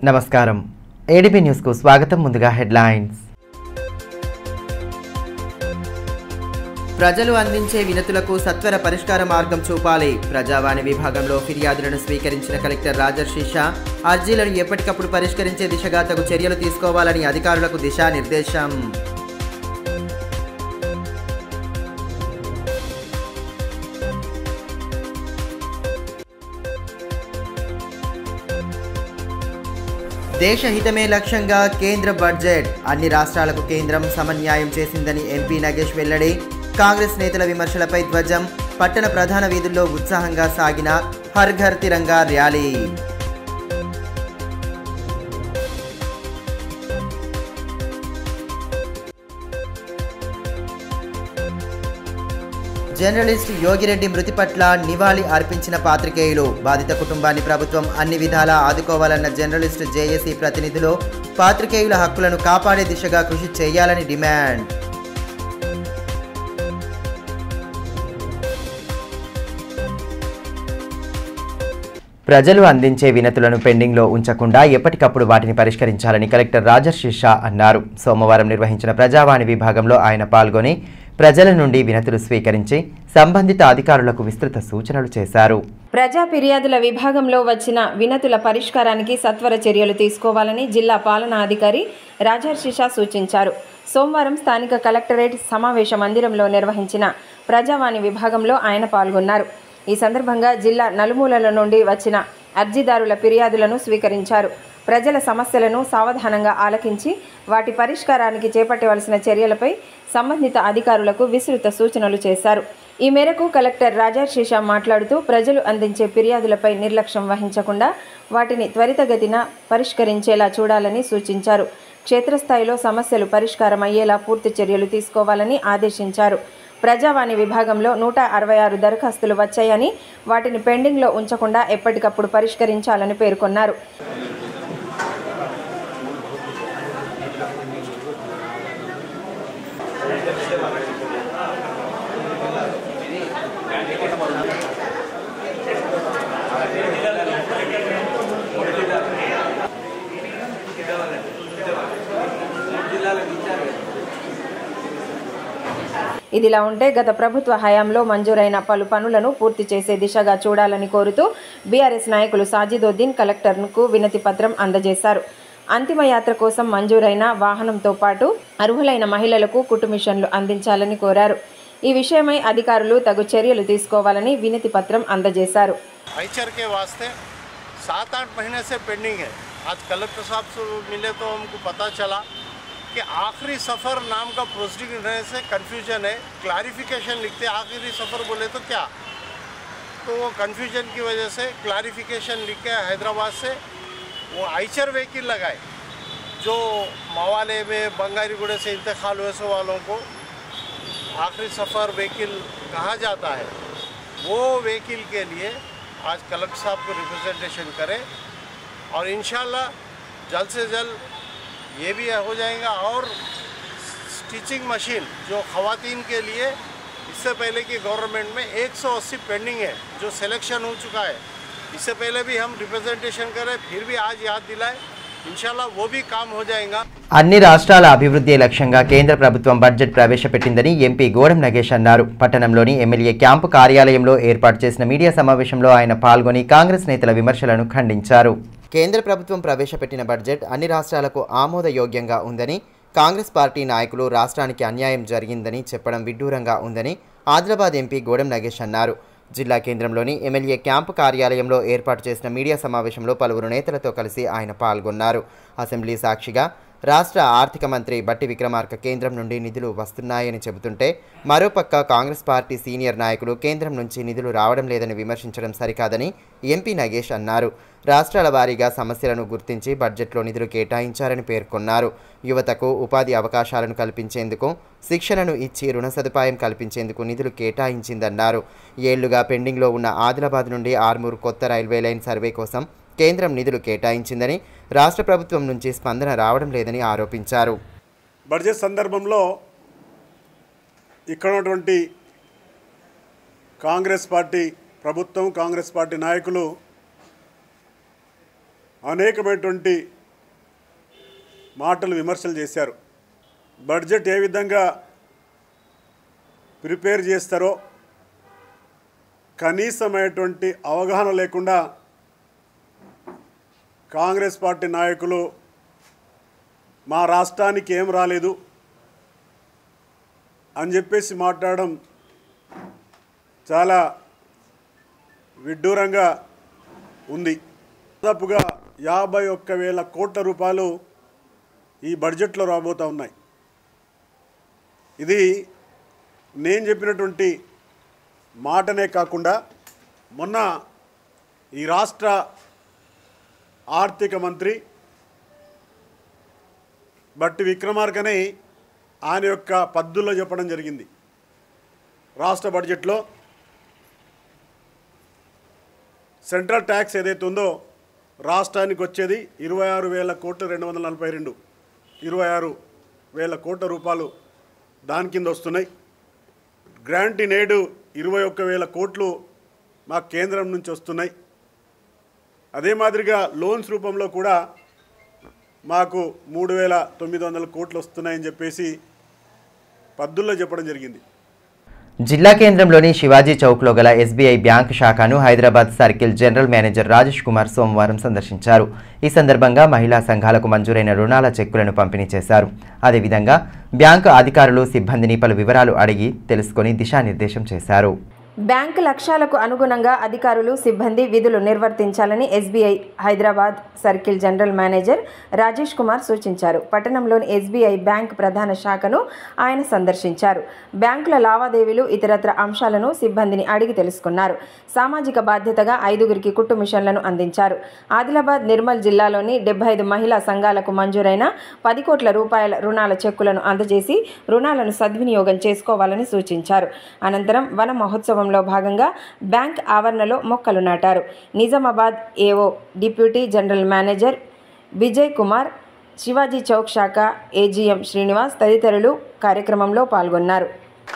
నమస్కారం ఏడీపీ న్యూస్కు స్వాగతం ముందుగా హెడ్లైన్స్ ప్రజలు అందించే వినతులకు సత్వర పరిష్కార మార్గం చూపాలి ప్రజావాణి విభాగంలో ఫిర్యాదులను స్వీకరించిన కలెక్టర్ రాజర్షి షా అర్జీలను ఎప్పటికప్పుడు పరిష్కరించే దిశగా తగు చర్యలు తీసుకోవాలని అధికారులకు దిశానిర్దేశం దేశహితమే లక్ష్యంగా కేంద్ర బడ్జెట్ అన్ని రాష్ట్రాలకు కేంద్రం సమన్యాయం చేసిందని ఎంపీ నగేష్ వెల్లడి కాంగ్రెస్ నేతల విమర్శలపై ధ్వజం పట్టణ ప్రధాన వీధుల్లో ఉత్సాహంగా సాగిన హర్ ఘర్ తిరంగా ర్యాలీ జర్నలిస్ట్ యోగిరెడ్డి మృతి పట్ల నివాళి అర్పించిన పాత్రికేయులు బాధిత కుటుంబాన్ని ప్రభుత్వం అన్ని విధాలా ఆదుకోవాలన్న జర్నలిస్ట్ జేఏసీ ప్రతినిధులు పాత్రికేయుల హక్కులను కాపాడే దిశగా కృషి చేయాలని డిమాండ్ ప్రజలు అందించే వినతులను పెండింగ్లో ఉంచకుండా ఎప్పటికప్పుడు వాటిని పరిష్కరించాలని కలెక్టర్ రాజర్షి షా అన్నారు సోమవారం నిర్వహించిన ప్రజావాణి విభాగంలో ఆయన పాల్గొని ప్రజల నుండి వినతులు స్వీకరించి సంబంధిత అధికారులకు విస్తృత సూచనలు చేశారు ప్రజా ఫిర్యాదుల విభాగంలో వచ్చిన వినతుల పరిష్కారానికి సత్వర చర్యలు తీసుకోవాలని జిల్లా పాలనా అధికారి రాజర్షిషా సూచించారు సోమవారం స్థానిక కలెక్టరేట్ సమావేశ మందిరంలో నిర్వహించిన ప్రజావాణి విభాగంలో ఆయన పాల్గొన్నారు ఈ సందర్భంగా జిల్లా నలుమూలల నుండి వచ్చిన అర్జీదారుల ఫిర్యాదులను స్వీకరించారు ప్రజల సమస్యలను సావధానంగా ఆలకించి వాటి పరిష్కారానికి చేపట్టవలసిన చర్యలపై సంబంధిత అధికారులకు విస్తృత సూచనలు చేశారు ఈ మేరకు కలెక్టర్ రాజర్షిషా మాట్లాడుతూ ప్రజలు అందించే ఫిర్యాదులపై నిర్లక్ష్యం వహించకుండా వాటిని త్వరితగతిన పరిష్కరించేలా చూడాలని సూచించారు క్షేత్రస్థాయిలో సమస్యలు పరిష్కారం అయ్యేలా పూర్తి చర్యలు తీసుకోవాలని ఆదేశించారు ప్రజావాణి విభాగంలో నూట అరవై ఆరు దరఖాస్తులు వచ్చాయని వాటిని పెండింగ్లో ఉంచకుండా ఎప్పటికప్పుడు పరిష్కరించాలని పేర్కొన్నారు ఇదిలా ఉంటే గత ప్రభుత్వ హయాంలో మంజూరైన పలు పనులను పూర్తి చేసే దిశగా చూడాలని కోరుతూ బీఆర్ఎస్ నాయకులు సాజిదోద్దీన్ కలెక్టర్కు వినతి పత్రం అందజేశారు అంతిమ యాత్ర కోసం మంజూరైన వాహనంతో పాటు అర్హులైన మహిళలకు కుటుంబిషన్లు అందించాలని కోరారు ఈ విషయమై అధికారులు తగు చర్యలు తీసుకోవాలని వినతి పత్రం అందజేశారు आइचर के वास्ते सात आठ महीने से पेंडिंग है आज कलेक्टर साहब से मिले तो हमको पता चला कि आखिरी सफ़र नाम का प्रोसीडिंग रहने से कन्फ्यूजन है क्लैरिफिकेशन लिखते आखिरी सफ़र बोले तो क्या तो वो कन्फ्यूजन की वजह से क्लैरिफिकेशन लिख के हैदराबाद से वो आइचर व्हीकल लगाए जो मवाले में बंगारीगुड़े से इंतकाल हुए सो वालों को आखिरी सफ़र व्हीकल कहा जाता है वो व्हीकल के लिए आज कलेक्टर साहब को रिप्रेजेंटेशन करें और इन जल्द से जल्द ये भी हो जाएगा और स्टिचिंग मशीन जो खवातीन के लिए इससे पहले की गवर्नमेंट में 180 पेंडिंग है जो सिलेक्शन हो चुका है इससे पहले भी हम रिप्रेजेंटेशन करें फिर भी आज याद दिलाए इंशाल्लाह वो भी काम हो जाएगा అన్ని రాష్ట్రాల అభివృద్ధి లక్ష్యంగా కేంద్ర ప్రభుత్వం బడ్జెట్ ప్రవేశపెట్టిందని ఎంపీ గోడెం నగేష్ అన్నారు పట్టణంలోని ఎమ్మెల్యే క్యాంపు కార్యాలయంలో ఏర్పాటు చేసిన మీడియా సమావేశంలో ఆయన పాల్గొని కాంగ్రెస్ నేతల విమర్శలను ఖండించారు కేంద్ర ప్రభుత్వం ప్రవేశపెట్టిన బడ్జెట్ అన్ని రాష్ట్రాలకు ఆమోదయోగ్యంగా ఉందని కాంగ్రెస్ పార్టీ నాయకులు రాష్ట్రానికి అన్యాయం జరిగిందని చెప్పడం విడ్డూరంగా ఉందని ఆదిలాబాద్ ఎంపీ గోడెం నగేష్ అన్నారు జిల్లా కేంద్రంలోని ఎమ్మెల్యే క్యాంపు కార్యాలయంలో ఏర్పాటు చేసిన మీడియా సమావేశంలో పలువురు నేతలతో కలిసి ఆయన పాల్గొన్నారు అసెంబ్లీ సాక్షిగా రాష్ట్ర ఆర్థిక మంత్రి బట్టి విక్రమార్క కేంద్రం నుండి నిధులు వస్తున్నాయని చెబుతుంటే మరోపక్క కాంగ్రెస్ పార్టీ సీనియర్ నాయకులు కేంద్రం నుంచి నిధులు రావడం లేదని విమర్శించడం సరికాదని ఎంపీ నగేష్ అన్నారు రాష్ట్రాల వారీగా సమస్యలను గుర్తించి బడ్జెట్లో నిధులు కేటాయించారని పేర్కొన్నారు యువతకు ఉపాధి అవకాశాలను కల్పించేందుకు శిక్షణను ఇచ్చి రుణ సదుపాయం కల్పించేందుకు నిధులు కేటాయించిందన్నారు ఏళ్లుగా పెండింగ్లో ఉన్న ఆదిలాబాద్ నుండి ఆర్మూర్ కొత్త రైల్వే లైన్ సర్వే కోసం కేంద్రం నిధులు కేటాయించిందని రాష్ట్ర ప్రభుత్వం నుంచి స్పందన రావడం లేదని ఆరోపించారు బడ్జెట్ సందర్భంలో ఇక్కడ ఉన్నటువంటి కాంగ్రెస్ పార్టీ ప్రభుత్వం కాంగ్రెస్ పార్టీ నాయకులు అనేకమైనటువంటి మాటలు విమర్శలు చేశారు బడ్జెట్ ఏ విధంగా ప్రిపేర్ చేస్తారో కనీసమైనటువంటి అవగాహన లేకుండా కాంగ్రెస్ పార్టీ నాయకులు మా రాష్ట్రానికి ఏం రాలేదు అని చెప్పేసి మాట్లాడడం చాలా విడ్డూరంగా ఉంది దాదాపుగా యాభై ఒక్క వేల కోట్ల రూపాయలు ఈ బడ్జెట్లో రాబోతూ ఉన్నాయి ఇది నేను చెప్పినటువంటి మాటనే కాకుండా మొన్న ఈ రాష్ట్ర ఆర్థిక మంత్రి బట్టి విక్రమార్కనే ఆయన యొక్క పద్దుల్లో చెప్పడం జరిగింది రాష్ట్ర బడ్జెట్లో సెంట్రల్ ట్యాక్స్ ఏదైతే ఉందో రాష్ట్రానికి వచ్చేది ఇరవై ఆరు వేల కోట్లు రెండు వందల నలభై రెండు ఇరవై ఆరు వేల కోట్ల రూపాయలు దాని కింద వస్తున్నాయి గ్రాంట్ ఇన్ ఎయిడ్ ఇరవై ఒక్క వేల కోట్లు మా కేంద్రం నుంచి వస్తున్నాయి అదే మాదిరిగా లోన్స్ రూపంలో కూడా మాకు మూడు వేల తొమ్మిది వందల కోట్లు వస్తున్నాయని చెప్పేసి పద్దుల్లో చెప్పడం జరిగింది జిల్లా కేంద్రంలోని శివాజీ చౌక్లో గల ఎస్బీఐ బ్యాంక్ శాఖను Hyderabad circle general manager Rajesh Kumar సోమవారం సందర్శించారు ఈ సందర్భంగా మహిళా సంఘాలకు మంజూరైన రుణాల చెక్కులను పంపిణీ చేశారు అదేవిధంగా బ్యాంకు అధికారులు సిబ్బందిని పలు వివరాలు అడిగి తెలుసుకొని దిశానిర్దేశం చేశారు బ్యాంకు లక్ష్యాలకు అనుగుణంగా అధికారులు సిబ్బంది విధులు నిర్వర్తించాలని SBI Hyderabad circle general manager Rajesh Kumar సూచించారు పట్టణంలోని ఎస్బీఐ బ్యాంక్ ప్రధాన శాఖను ఆయన సందర్శించారు బ్యాంకుల లావాదేవీలు ఇతరత్ర అంశాలను సిబ్బందిని అడిగి తెలుసుకున్నారు సామాజిక బాధ్యతగా ఐదుగురికి కుట్టు మిషన్లను అందించారు ఆదిలాబాద్ నిర్మల్ జిల్లాలోని డెబ్బై ఐదు మహిళా సంఘాలకు మంజూరైన పది కోట్ల రూపాయల రుణాల చెక్కులను అందజేసి రుణాలను సద్వినియోగం చేసుకోవాలని సూచించారు అనంతరం వన మహోత్సవంలో భాగంగా బ్యాంక్ ఆవరణలో మొక్కలు నాటారు Nizamabad AO deputy general manager Vijay Kumar Shivaji Chowk శాఖ ఏజీఎం శ్రీనివాస్ తదితరులు కార్యక్రమంలో పాల్గొన్నారు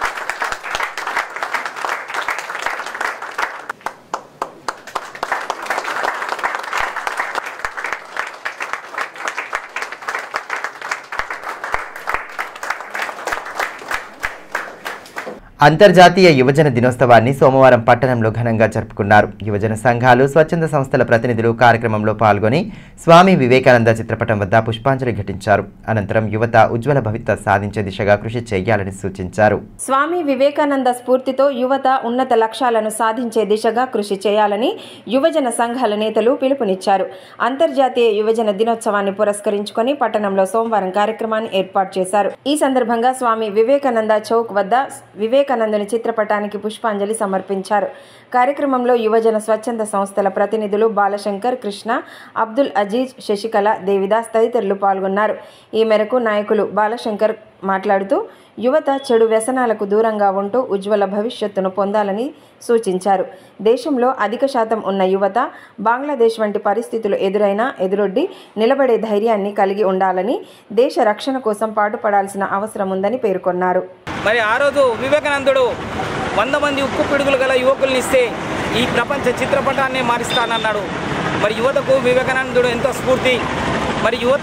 అంతర్జాతీయ యువజన దినోత్సవాన్ని సోమవారం పట్టణంలో ఘనంగా జరుపుకున్నారు యువజన సంఘాలు స్వచ్ఛంద సంస్థల ప్రతినిధులు కార్యక్రమంలో పాల్గొని స్వామి వివేకానంద చిత్రపటం వద్ద పుష్పాంజలి ఘటించారు అనంతరం యువత ఉజ్వల భవిత సాధించే దిశగా కృషి చేయాలని సూచించారు స్వామి వివేకానంద స్ఫూర్తితో యువత ఉన్నత లక్ష్యాలను సాధించే దిశగా కృషి చేయాలని యువజన సంఘాల నేతలు పిలుపునిచ్చారు అంతర్జాతీయ యువజన దినోత్సవాన్ని పురస్కరించుకొని పట్టణంలో సోమవారం కార్యక్రమాన్ని ఏర్పాటు చేశారు ఈ సందర్భంగా స్వామి వివేకానంద చౌక్ వద్ద వివేకానందుని చిత్రపటానికి పుష్పాంజలి సమర్పించారు కార్యక్రమంలో యువజన స్వచ్ఛంద సంస్థల ప్రతినిధులు బాలశంకర్ కృష్ణ అబ్దుల్ అజీజ్ శశికళ దేవిదాస్ తదితరులు పాల్గొన్నారు ఈ మేరకు నాయకులు బాలశంకర్ మాట్లాడుతూ యువత చెడు వ్యసనాలకు దూరంగా ఉంటూ ఉజ్వల భవిష్యత్తును పొందాలని సూచించారు దేశంలో అధిక శాతం ఉన్న యువత బంగ్లాదేశ్ వంటి పరిస్థితులు ఎదురైనా ఎదురొడ్డి నిలబడే ధైర్యాన్ని కలిగి ఉండాలని దేశ రక్షణ కోసం పాటుపడాల్సిన అవసరం ఉందని పేర్కొన్నారు మరి ఆ రోజు వివేకానందుడు వంద మంది ఉక్కు పిడుగులు గల యువకుల్ని ఇస్తే ఈ ప్రపంచ చిత్రపటాన్ని మారుస్తానన్నాడు మరి యువతకు వివేకానందుడు ఎంతో స్ఫూర్తి మరి యువత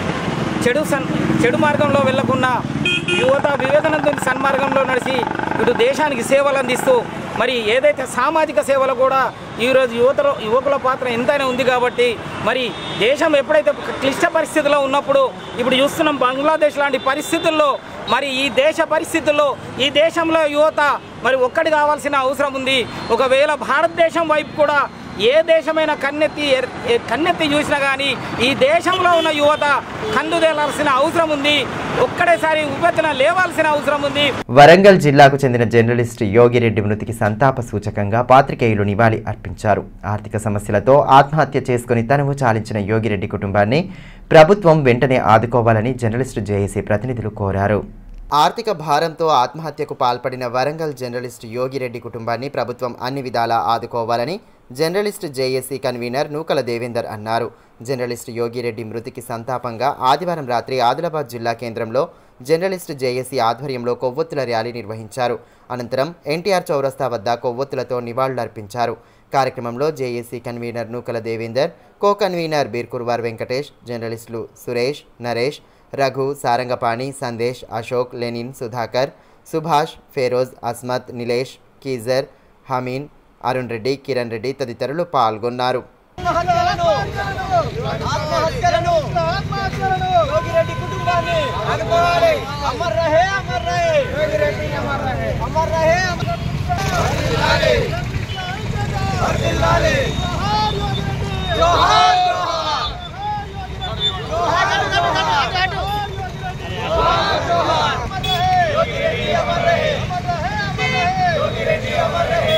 చెడు సన్ చెడు మార్గంలో వెళ్లకుండా యువత వివేకానందుని సన్మార్గంలో నడిచి ఇటు దేశానికి సేవలు అందిస్తూ మరి ఏదైతే సామాజిక సేవలు కూడా ఈరోజు యువతలో యువకుల పాత్ర ఎంతైనా ఉంది కాబట్టి మరి దేశం ఎప్పుడైతే క్లిష్ట పరిస్థితిలో ఉన్నప్పుడు ఇప్పుడు చూస్తున్నాం బంగ్లాదేశ్ లాంటి పరిస్థితుల్లో మరి ఈ దేశ పరిస్థితుల్లో ఈ దేశంలో యువత మరి ఒక్కటి కావాల్సిన అవసరం ఉంది ఒకవేళ భారతదేశం వైపు కూడా ఏ దేశమైన కన్నెత్తి ఎర్- ఎ- కన్నెత్తి చూసినా కానీ ఈ దేశంలో ఉన్న యువత కందుదేలాల్సిన అవసరం ఉంది ఒక్కడేసారి ఉపేతన లేవాల్సిన అవసరం ఉంది వరంగల్ జిల్లాకు చెందిన జర్నలిస్ట్ యోగిరెడ్డి మృతికి సంతాప సూచకంగా పాత్రికేయులు నివాళి అర్పించారు ఆర్థిక సమస్యలతో ఆత్మహత్య చేసుకుని తనువు చాలించిన యోగిరెడ్డి కుటుంబాన్ని ప్రభుత్వం వెంటనే ఆదుకోవాలని జర్నలిస్టు జేఏసీ ప్రతినిధులు కోరారు ఆర్థిక భారంతో ఆత్మహత్యకు పాల్పడిన వరంగల్ జర్నలిస్ట్ యోగిరెడ్డి కుటుంబాన్ని ప్రభుత్వం అన్ని విధాలా ఆదుకోవాలని journalist JAC convener Nukala Devender అన్నారు జర్నలిస్ట్ యోగిరెడ్డి మృతికి సంతాపంగా ఆదివారం రాత్రి ఆదిలాబాద్ జిల్లా కేంద్రంలో జర్నలిస్ట్ జేఏసీ ఆధ్వర్యంలో కొవ్వొత్తుల ర్యాలీ నిర్వహించారు అనంతరం ఎన్టీఆర్ చౌరస్తా వద్ద కొవ్వొత్తులతో నివాళులర్పించారు కార్యక్రమంలో JAC convener Nukala Devender co convener Birkurwar Venkatesh జర్నలిస్టులు సురేష్ నరేష్ రఘు సారంగపాణి సందేశ్ అశోక్ లెనిన్ సుధాకర్ సుభాష్ ఫేరోజ్ అస్మత్ నిలేష్ కీజర్ హమీన్ అరుణ్ రెడ్డి కిరణ్ రెడ్డి తదితరులు పాల్గొన్నారు ఆత్మహత్యలను యోగిరెడ్డి కుటుంబాన్ని ఆదుకోవాలి అమర్ రహే అమర్ రహే యోగిరెడ్డి అమర్ రహే అమర్ రహే వర్ధిల్లాలి వర్ధిల్లాలి జోహార్ జోహార్ జోహార్ జోహార్ యోగిరెడ్డి అమర్ రహే యోగిరెడ్డి అమర్ రహే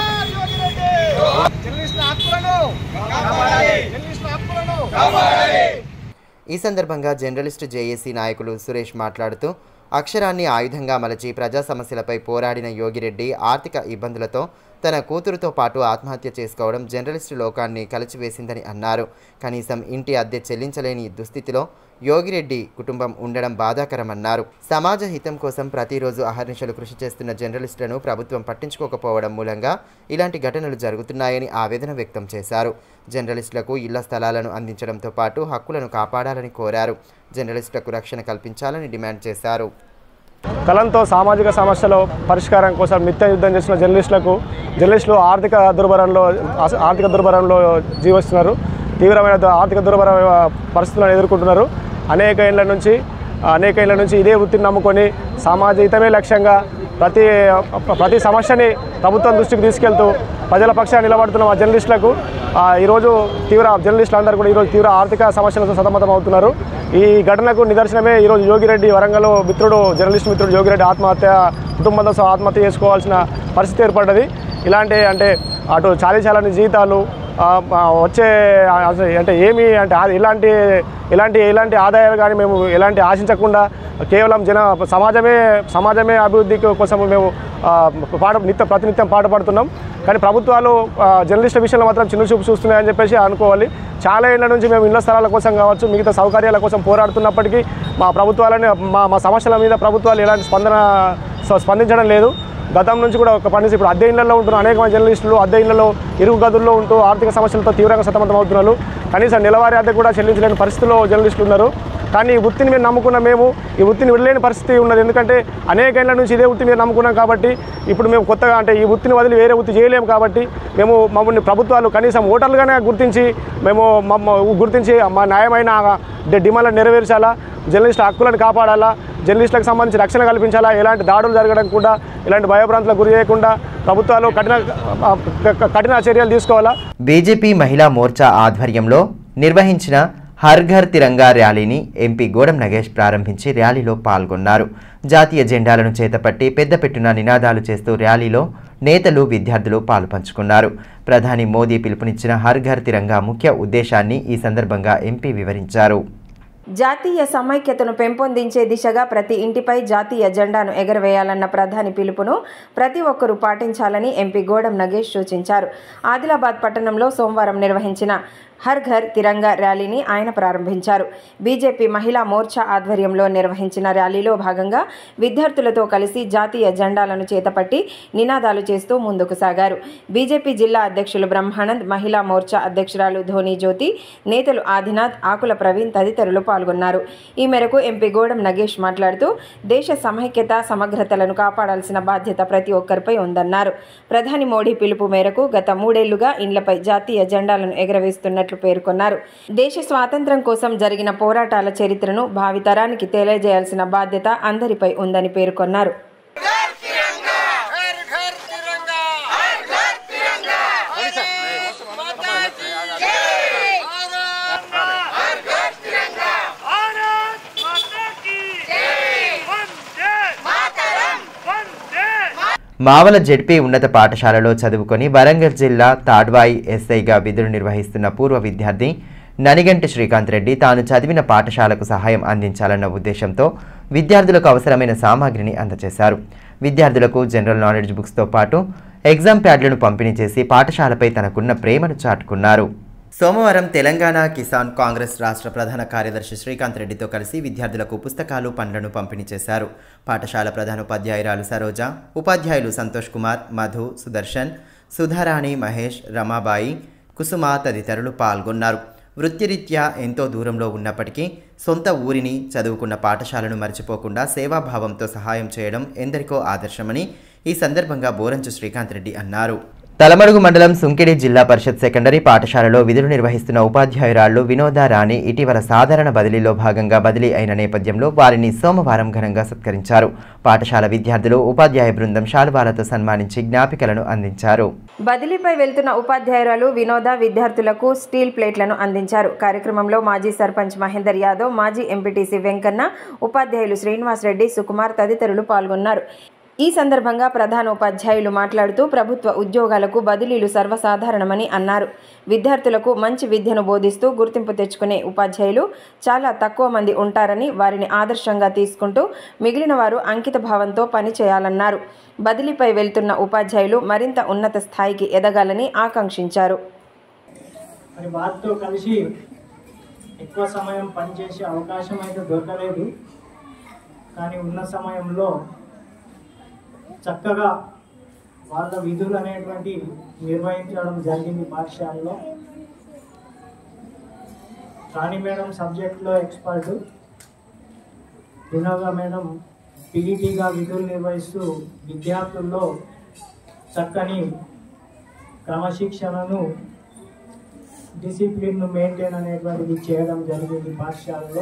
జర్నలిస్టుల హక్కులను కాపాడాలి జర్నలిస్టుల హక్కులను కాపాడాలి ఈ సందర్భంగా జర్నలిస్టు జేఏసీ నాయకులు సురేష్ మాట్లాడుతూ అక్షరాన్ని ఆయుధంగా మలచి ప్రజా సమస్యలపై పోరాడిన యోగిరెడ్డి ఆర్థిక ఇబ్బందులతో తన కూతురుతో పాటు ఆత్మహత్య చేసుకోవడం జర్నలిస్టు లోకాన్ని కలిచివేసిందని అన్నారు కనీసం ఇంటి అద్దె చెల్లించలేని దుస్థితిలో యోగిరెడ్డి కుటుంబం ఉండడం బాధాకరమన్నారు సమాజ హితం కోసం ప్రతిరోజు అహర్నిశలు కృషి చేస్తున్న జర్నలిస్టులను ప్రభుత్వం పట్టించుకోకపోవడం మూలంగా ఇలాంటి ఘటనలు జరుగుతున్నాయని ఆవేదన వ్యక్తం చేశారు జర్నలిస్టులకు ఇళ్ల స్థలాలను అందించడంతో పాటు హక్కులను కాపాడాలని కోరారు జర్నలిస్టులకు రక్షణ కల్పించాలని డిమాండ్ చేశారు కలంతో సామాజిక సమస్యల పరిష్కారం కోసం నిత్య యుద్ధం చేస్తున్న జర్నలిస్టులకు జర్నలిస్టులు ఆర్థిక దుర్భరంలో ఆస- ఆర్థిక దుర్భరంలో జీవిస్తున్నారు తీవ్రమైన ద- ఆర్థిక దుర్భర పరిస్థితులను ఎదుర్కొంటున్నారు అనేక ఏళ్ళ నుంచి అనేక ఏళ్ళ నుంచి ఇదే వృత్తిని నమ్ముకొని సమాజ హితమే లక్ష్యంగా ప్రతి ప్రతి సమస్యని ప్రభుత్వం దృష్టికి తీసుకెళ్తూ ప్రజల పక్షాన్ని నిలబడుతున్న మా జర్నలిస్టులకు ఆ, ఈరోజు తీవ్ర జర్నలిస్టులు అందరూ కూడా ఈరోజు తీవ్ర ఆర్థిక సమస్యలతో సతమతం అవుతున్నారు ఈ ఘటనకు నిదర్శనమే ఈరోజు యోగిరెడ్డి వరంగల్ మిత్రుడు జర్నలిస్ట్ మిత్రుడు యోగిరెడ్డి ఆత్మహత్య కుటుంబంతో సహా ఆత్మహత్య చేసుకోవాల్సిన పరిస్థితి ఏర్పడ్డది ఇలాంటి అంటే అటు చాలీ చాలని జీతాలు ఆ, ఆ, వచ్చే ఆ, అసలు అంటే ఏమి అంటే ఆ- ఇలాంటి ఇలాంటి ఇలాంటి ఆదాయాలు కానీ మేము ఎలాంటి ఆశించకుండా కేవలం జన సమాజమే సమాజమే అభివృద్ధి కోసం మేము ఆ, పాట నిత్య ప్రతినిత్యం పాటుపడుతున్నాం కానీ ప్రభుత్వాలు ఆ, జర్నలిస్టుల విషయంలో మాత్రం చిన్న చూపు చూస్తున్నాయని చెప్పేసి అనుకోవాలి చాలా ఏళ్ళ నుంచి మేము ఇళ్ల స్థలాల కోసం కావచ్చు మిగతా సౌకర్యాల కోసం పోరాడుతున్నప్పటికీ మా ప్రభుత్వాలని మా మా సమస్యల మీద ప్రభుత్వాలు ఎలాంటి స్పందన స్ప- స్పందించడం లేదు గతం నుంచి కూడా ఒక పని ఇప్పుడు అద్దె ఇళ్లలో ఉంటున్న అనేక మంది జర్నలిస్టులు అద్దె ఇళ్లలో ఇరుగు గదుల్లో ఉంటూ ఆర్థిక సమస్యలతో తీవ్రంగా సతమతం అవుతున్నారు కనీసం నెలవారీ అద్దె కూడా చెల్లించలేని పరిస్థితిలో జర్నలిస్టులు ఉన్నారు కానీ ఈ వృత్తిని మేము నమ్ముకున్న మేము ఈ వృత్తిని విడలేని పరిస్థితి ఉన్నది ఎందుకంటే అనేక ఏళ్ళ నుంచి ఇదే వృత్తి మీద నమ్ముకున్నాం కాబట్టి ఇప్పుడు మేము కొత్తగా అంటే ఈ వృత్తిని వదిలి వేరే వృత్తి చేయలేము కాబట్టి మేము మమ్మల్ని ప్రభుత్వాలు కనీసం ఓటర్లుగానే గుర్తించి మేము మమ్మ గుర్తించి మా న్యాయమైన డి- డిమాండ్లను నెరవేర్చాలా జర్నలిస్టుల హక్కులను కాపాడాలా జర్నలిస్టులకు సంబంధించి రక్షణ కల్పించాలా ఎలాంటి దాడులు జరగడం కూడా ఇలాంటి భయభ్రాంతులకు గురి చేయకుండా ప్రభుత్వాలు కఠిన ఆ, క- కఠిన చర్యలు తీసుకోవాలా బీజేపీ మహిళా మోర్చా ఆధ్వర్యంలో నిర్వహించిన హర్ ఘర్ తిరంగా ర్యాలీని ఎంపీ గోడం నగేష్ ప్రారంభించి ర్యాలీలో పాల్గొన్నారు జాతీయ జెండాలను చేతపట్టి పెద్దపెట్టున నినాదాలు చేస్తూ ర్యాలీలో నేతలు విద్యార్థులు పాలుపంచుకున్నారు ప్రధాని మోదీ పిలుపునిచ్చిన హర్ ఘర్ తిరంగా ముఖ్య ఉద్దేశాన్ని ఈ సందర్భంగా ఎంపీ వివరించారు జాతీయ సమైక్యతను పెంపొందించే దిశగా ప్రతి ఇంటిపై జాతీయ జెండాను ఎగరవేయాలన్న ప్రధాని పిలుపును ప్రతి ఒక్కరూ పాటించాలని ఎంపీ గోడం నగేష్ సూచించారు ఆదిలాబాద్ పట్టణంలో సోమవారం నిర్వహించిన హర్ ఘర్ తిరంగా ర్యాలీని ఆయన ప్రారంభించారు బీజేపీ మహిళా మోర్చా ఆధ్వర్యంలో నిర్వహించిన ర్యాలీలో భాగంగా విద్యార్థులతో కలిసి జాతీయ జెండాలను చేతపట్టి నినాదాలు చేస్తూ ముందుకు సాగారు బీజేపీ జిల్లా అధ్యక్షులు బ్రహ్మానంద్ మహిళా మోర్చా అధ్యక్షురాలు ధోని జ్యోతి నేతలు ఆదినాథ్ ఆకుల ప్రవీణ్ తదితరులు పాల్గొన్నారు ఈ మేరకు ఎంపీ గోడం నగేష్ మాట్లాడుతూ దేశ సమైక్యత సమగ్రతలను కాపాడాల్సిన బాధ్యత ప్రతి ఒక్కరిపై ఉందన్నారు ప్రధాని మోడీ పిలుపు మేరకు గత మూడేళ్లుగా ఇండ్లపై జాతీయ జెండాలను ఎగరవేస్తున్నట్లు పేర్కొన్నారు దేశ స్వాతంత్ర్యం కోసం జరిగిన పోరాటాల చరిత్రను భావితరానికి తెలియజేయాల్సిన బాధ్యత అందరిపై ఉందని పేర్కొన్నారు घर घर तिरंगा हर घर तिरंगा भारत माता की जय भारत हर घर तिरंगा भारत माता की जय वंदे मातरम वंदे మావల జెడ్పీ ఉన్నత పాఠశాలలో చదువుకొని వరంగల్ జిల్లా తాడ్వాయి ఎస్ఐగా విధులు నిర్వహిస్తున్న పూర్వ విద్యార్థి ననిగంటి శ్రీకాంత్ రెడ్డి తాను చదివిన పాఠశాలకు సహాయం అందించాలన్న ఉద్దేశంతో విద్యార్థులకు అవసరమైన సామాగ్రిని అందజేశారు విద్యార్థులకు జనరల్ నాలెడ్జ్ బుక్స్తో పాటు ఎగ్జామ్ ప్యాడ్లను పంపిణీ చేసి పాఠశాలపై తనకున్న ప్రేమను చాటుకున్నారు సోమవారం తెలంగాణ కిసాన్ కాంగ్రెస్ రాష్ట్ర ప్రధాన కార్యదర్శి శ్రీకాంత్ రెడ్డితో కలిసి విద్యార్థులకు పుస్తకాలు పండ్లను పంపిణీ చేశారు పాఠశాల ప్రధానోపాధ్యాయురాలు సరోజ ఉపాధ్యాయులు సంతోష్ కుమార్ మధు సుదర్శన్ సుధారాణి మహేష్ రమాబాయి కుసుమ తదితరులు పాల్గొన్నారు వృత్తిరీత్యా ఎంతో దూరంలో ఉన్నప్పటికీ సొంత ఊరిని చదువుకున్న పాఠశాలను మర్చిపోకుండా సేవాభావంతో సహాయం చేయడం ఎందరికో ఆదర్శమని ఈ సందర్భంగా బోరంచు శ్రీకాంత్ రెడ్డి అన్నారు తలమడుగు మండలం సుంకిడి జిల్లా పరిషత్ సెకండరీ పాఠశాలలో విధులు నిర్వహిస్తున్న ఉపాధ్యాయురాళ్లు వినోద రాణి ఇటీవల సాధారణ బదిలీలో భాగంగా బదిలీ అయిన నేపథ్యంలో వారిని సోమవారం ఘనంగా సత్కరించారు పాఠశాల విద్యార్థులు ఉపాధ్యాయ బృందం శాలువాలతో సన్మానించి జ్ఞాపికలను అందించారు బదిలీపై వెళ్తున్న ఉపాధ్యాయురాలు వినోద విద్యార్థులకు స్టీల్ ప్లేట్లను అందించారు కార్యక్రమంలో మాజీ సర్పంచ్ మహేందర్ యాదవ్ మాజీ ఎంపీటీసీ వెంకన్న ఉపాధ్యాయులు శ్రీనివాస్ రెడ్డి సుకుమార్ తదితరులు పాల్గొన్నారు ఈ సందర్భంగా ప్రధాన ఉపాధ్యాయులు మాట్లాడుతూ ప్రభుత్వ ఉద్యోగాలకు బదిలీలు సర్వసాధారణమని అన్నారు విద్యార్థులకు మంచి విద్యను బోధిస్తూ గుర్తింపు తెచ్చుకునే ఉపాధ్యాయులు చాలా తక్కువ మంది ఉంటారని వారిని ఆదర్శంగా తీసుకుంటూ మిగిలిన వారు అంకిత భావంతో పనిచేయాలన్నారు బదిలీపై వెళ్తున్న ఉపాధ్యాయులు మరింత ఉన్నత స్థాయికి ఎదగాలని ఆకాంక్షించారు మరి వారితో కలిసి ఎక్కువ సమయం పనిచేసే అవకాశం అయితే దొరకలేదు కానీ ఉన్న సమయంలో చక్కగా వాళ్ళ విధులు అనేటువంటి నిర్వహించడం జరిగింది పాఠశాలలో రాణి మేడం సబ్జెక్ట్లో ఎక్స్పర్ట్ వినోద మేడం పీఈటీగా విధులు నిర్వహిస్తూ విద్యార్థుల్లో చక్కని క్రమశిక్షణను డిసిప్లిన్ను మెయింటైన్ అనేటువంటిది చేయడం జరిగింది పాఠశాలలో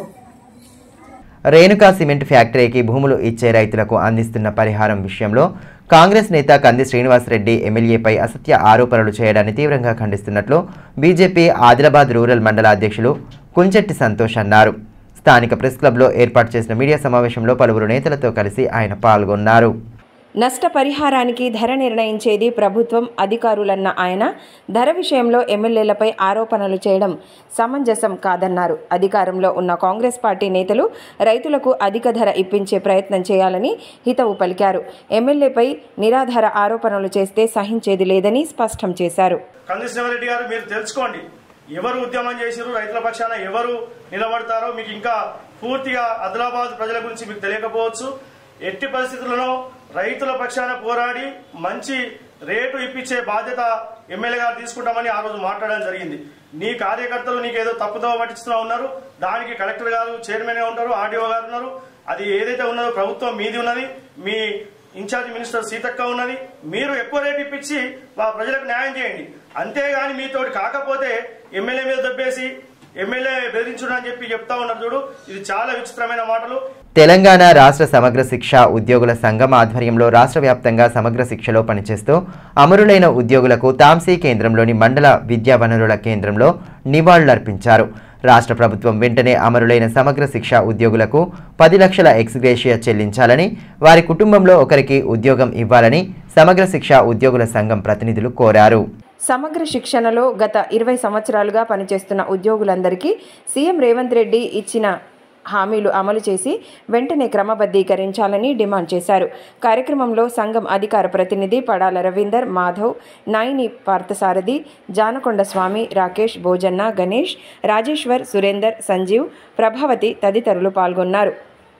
రేణుకా సిమెంట్ ఫ్యాక్టరీకి భూములు ఇచ్చే రైతులకు అందిస్తున్న పరిహారం విషయంలో కాంగ్రెస్ నేత కంది శ్రీనివాసరెడ్డి ఎమ్మెల్యేపై అసత్య ఆరోపణలు చేయడాన్ని తీవ్రంగా ఖండిస్తున్నట్లు బీజేపీ ఆదిలాబాద్ రూరల్ మండల అధ్యక్షులు కుంచెట్టి సంతోష్ అన్నారు స్థానిక ప్రెస్ క్లబ్లో ఏర్పాటు చేసిన మీడియా సమావేశంలో పలువురు నేతలతో కలిసి ఆయన పాల్గొన్నారు నష్టపరిహారానికి ధర నిర్ణయించేది ప్రభుత్వం అధికారులన్న ఆయన ధర విషయంలో ఎమ్మెల్యేలపై ఆరోపణలు చేయడం సమంజసం కాదన్నారు అధికారంలో ఉన్న కాంగ్రెస్ పార్టీ నేతలు రైతులకు అధిక ధర ఇప్పించే ప్రయత్నం చేయాలని హితవు పలికారు ఎమ్మెల్యేపై నిరాధార ఆరోపణలు చేస్తే సహించేది లేదని స్పష్టం చేశారు కందిశ్రీరెడ్డి గారు మీరు తెలుసుకోండి ఎవరు ఉద్యమం చేసిరు రైతుల పక్షాన ఎవరు నిలబడతారో మీకు ఇంకా పూర్తిగా ఆదిలాబాద్ ప్రజల గురించి మీకు తెలియకపోవచ్చు ఎట్టి పరిస్థితుల్లో రైతుల పక్షాన పోరాడి మంచి రేటు ఇప్పించే బాధ్యత ఎమ్మెల్యే గారు తీసుకుంటామని ఆ రోజు మాట్లాడడం జరిగింది నీ కార్యకర్తలు నీకు ఏదో తప్పుదోవ పట్టిస్తున్నా ఉన్నారు దానికి కలెక్టర్ గారు చైర్మన్ గా ఉంటారు ఆర్డీఓ గారు ఉన్నారు అది ఏదైతే ఉన్నదో ప్రభుత్వం మీది ఉన్నది మీ ఇన్ఛార్జ్ మినిస్టర్ సీతక్క ఉన్నది మీరు ఎక్కువ రేటు ఇప్పించి మా ప్రజలకు న్యాయం చేయండి అంతేగాని మీతోటి కాకపోతే ఎమ్మెల్యే మీద దెబ్బేసి ఎమ్మెల్యే బెదిరించుడు అని చెప్పి చెప్తా ఉన్నారు చూడు ఇది చాలా విచిత్రమైన మాటలు తెలంగాణ రాష్ట్ర సమగ్ర శిక్ష ఉద్యోగుల సంఘం ఆధ్వర్యంలో రాష్ట్ర వ్యాప్తంగా సమగ్ర శిక్షలో పనిచేస్తూ అమరులైన ఉద్యోగులకు తాంసీ కేంద్రంలోని మండల విద్యా వనరుల కేంద్రంలో నివాళులర్పించారు రాష్ట్ర ప్రభుత్వం వెంటనే అమరులైన సమగ్ర శిక్ష ఉద్యోగులకు పది లక్షల ఎక్స్గ్రేషియా చెల్లించాలని వారి కుటుంబంలో ఒకరికి ఉద్యోగం ఇవ్వాలని సమగ్ర శిక్ష ఉద్యోగుల సంఘం ప్రతినిధులు కోరారు సమగ్ర శిక్షణలో గత ఇరవై సంవత్సరాలుగా పనిచేస్తున్న ఉద్యోగులందరికీ సీఎం రేవంత్ రెడ్డి ఇచ్చిన హామీలు అమలు చేసి వెంటనే క్రమబద్ధీకరించాలని డిమాండ్ చేశారు కార్యక్రమంలో సంఘం అధికార ప్రతినిధి పడాల రవీందర్ మాధవ్ నాయిని పార్థసారథి జానకొండ స్వామి రాకేష్ భోజన్న గణేష్ రాజేశ్వర్ సురేందర్ సంజీవ్ ప్రభావతి తదితరులు పాల్గొన్నారు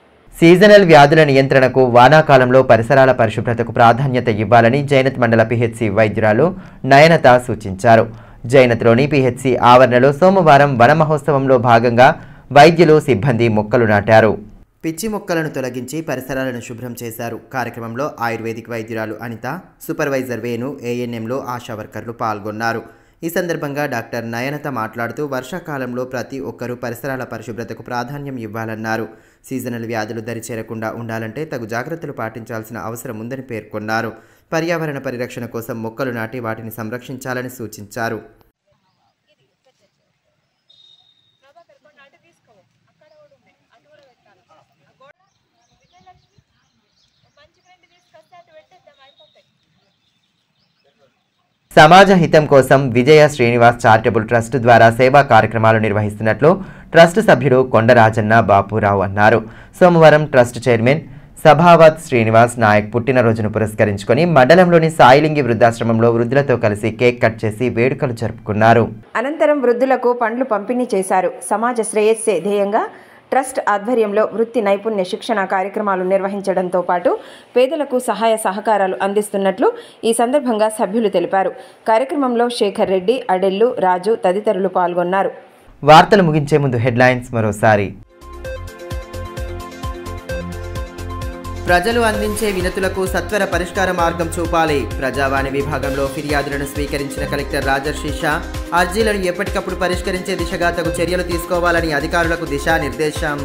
సీజనల్ వ్యాధుల నియంత్రణకు వానాకాలంలో పరిసరాల పరిశుభ్రతకు ప్రాధాన్యత ఇవ్వాలని జైనత్ మండల పిహెచ్సి వైద్యురాలు నయనత సూచించారు జైనత్లోని పిహెచ్సి ఆవరణలో సోమవారం వన మహోత్సవంలో భాగంగా వైద్యులు సిబ్బంది మొక్కలు నాటారు పిచ్చి మొక్కలను తొలగించి పరిసరాలను శుభ్రం చేశారు కార్యక్రమంలో ఆయుర్వేదిక్ వైద్యురాలు అనిత సూపర్వైజర్ వేణు ఏఎన్ఎంలో ఆశా వర్కర్లు పాల్గొన్నారు ఈ సందర్భంగా డాక్టర్ నయనత మాట్లాడుతూ వర్షాకాలంలో ప్రతి ఒక్కరూ పరిసరాల పరిశుభ్రతకు ప్రాధాన్యం ఇవ్వాలన్నారు సీజనల్ వ్యాధులు దరిచేరకుండా ఉండాలంటే తగు జాగ్రత్తలు పాటించాల్సిన అవసరం ఉందని పేర్కొన్నారు పర్యావరణ పరిరక్షణ కోసం మొక్కలు నాటి వాటిని సంరక్షించాలని సూచించారు సమాజ హితం కోసం విజయ శ్రీనివాస్ చారిటబుల్ ట్రస్ట్ ద్వారా సేవా కార్యక్రమాలు నిర్వహిస్తున్నట్లు ట్రస్ట్ సభ్యుడు కొండరాజన్న బాపురావు అన్నారు సోమవారం ట్రస్ట్ చైర్మన్ సభావత్ శ్రీనివాస్ నాయక్ పుట్టినరోజును పురస్కరించుకొని మండలంలోని సాయిలింగి వృద్ధాశ్రమంలో వృద్ధులతో కలిసి కేక్ కట్ చేసి వేడుకలు జరుపుకున్నారు అనంతరం వృద్ధులకు పండ్లు పంపిణీ చేశారు సమాజ శ్రేయస్సే ధ్యేయంగా ట్రస్ట్ ఆధ్వర్యంలో వృత్తి నైపుణ్య శిక్షణ కార్యక్రమాలు నిర్వహించడంతో పాటు పేదలకు సహాయ సహకారాలు అందిస్తున్నట్లు ఈ సందర్భంగా సభ్యులు తెలిపారు కార్యక్రమంలో శేఖర్ రెడ్డి అడెల్లు రాజు తదితరులు పాల్గొన్నారు వార్తలు ముగించే ముందు హెడ్లైన్స్ మరోసారి ప్రజలు అందించే వినతులకు సత్వర పరిష్కార మార్గం చూపాలి ప్రజావాణి విభాగంలో ఫిర్యాదులను స్వీకరించిన కలెక్టర్ రాజర్షి షా అర్జీలను ఎప్పటికప్పుడు పరిష్కరించే దిశగా తగు చర్యలు తీసుకోవాలని అధికారులకు దిశానిర్దేశం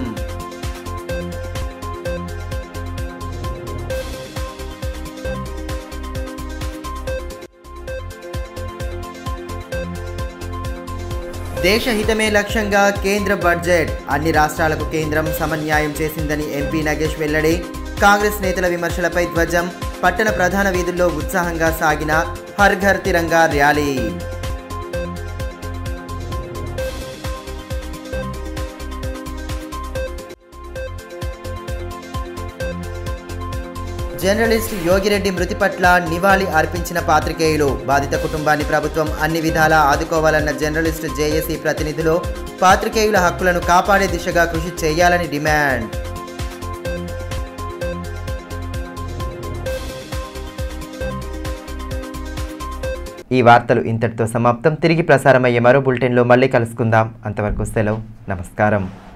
దేశహితమే లక్ష్యంగా కేంద్ర బడ్జెట్ అన్ని రాష్ట్రాలకు కేంద్రం సమన్యాయం చేసిందని ఎంపీ నగేష్ వెల్లడి కాంగ్రెస్ నేతల విమర్శలపై ధ్వజం పట్టణ ప్రధాన వీధుల్లో ఉత్సాహంగా సాగిన హర్ ఘర్ తిరంగా ర్యాలీ జర్నలిస్ట్ యోగిరెడ్డి మృతి పట్ల నివాళి అర్పించిన పాత్రికేయులు బాధిత కుటుంబాన్ని ప్రభుత్వం అన్ని విధాలా ఆదుకోవాలన్న జర్నలిస్ట్ జేఏసీ ప్రతినిధులు పాత్రికేయుల హక్కులను కాపాడే దిశగా కృషి చేయాలని డిమాండ్ ఈ వార్తలు ఇంతటితో సమాప్తం తిరిగి ప్రసారమయ్యే మరో బులెటిన్లో మళ్ళీ కలుసుకుందాం అంతవరకు సెలవు నమస్కారం